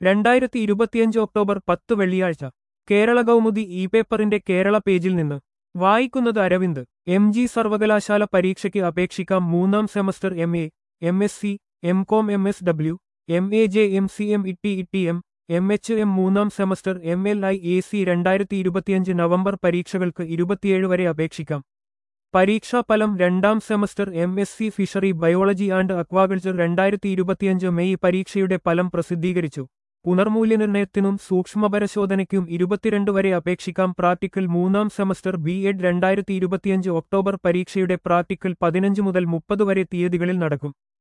രണ്ടായിരത്തി ഇരുപത്തിയഞ്ച് ഒക്ടോബർ പത്ത് വെള്ളിയാഴ്ച കേരള കൗമുദി ഇ പേപ്പറിന്റെ കേരള പേജിൽ നിന്ന് വായിക്കുന്നത് അരവിന്ദ് എം ജി സർവകലാശാല പരീക്ഷയ്ക്ക് അപേക്ഷിക്കാം മൂന്നാം semester M A M S C M Com M S W M A J M C M E T E T M M H M മൂന്നാം semester M L I A C രണ്ടായിരത്തി ഇരുപത്തിയഞ്ച് November പരീക്ഷകൾക്ക് ഇരുപത്തിയേഴ് വരെ അപേക്ഷിക്കാം പരീക്ഷാഫലം രണ്ടാം semester M S C fishery biology and aquaculture രണ്ടായിരത്തി ഇരുപത്തിയഞ്ച് മെയ് പരീക്ഷയുടെ ഫലം പ്രസിദ്ധീകരിച്ചു പുനർമൂല്യനിർണയത്തിനും സൂക്ഷ്മപരിശോധനയ്ക്കും ഇരുപത്തിരണ്ട് വരെ അപേക്ഷിക്കാം പ്രാക്ടിക്കൽ മൂന്നാം സെമസ്റ്റർ ബി എഡ് രണ്ടായിരത്തി ഇരുപത്തിയഞ്ച് ഒക്ടോബർ പരീക്ഷയുടെ പ്രാക്ടിക്കൽ പതിനഞ്ച് മുതൽ മുപ്പത് വരെ തീയതികളിൽ നടക്കും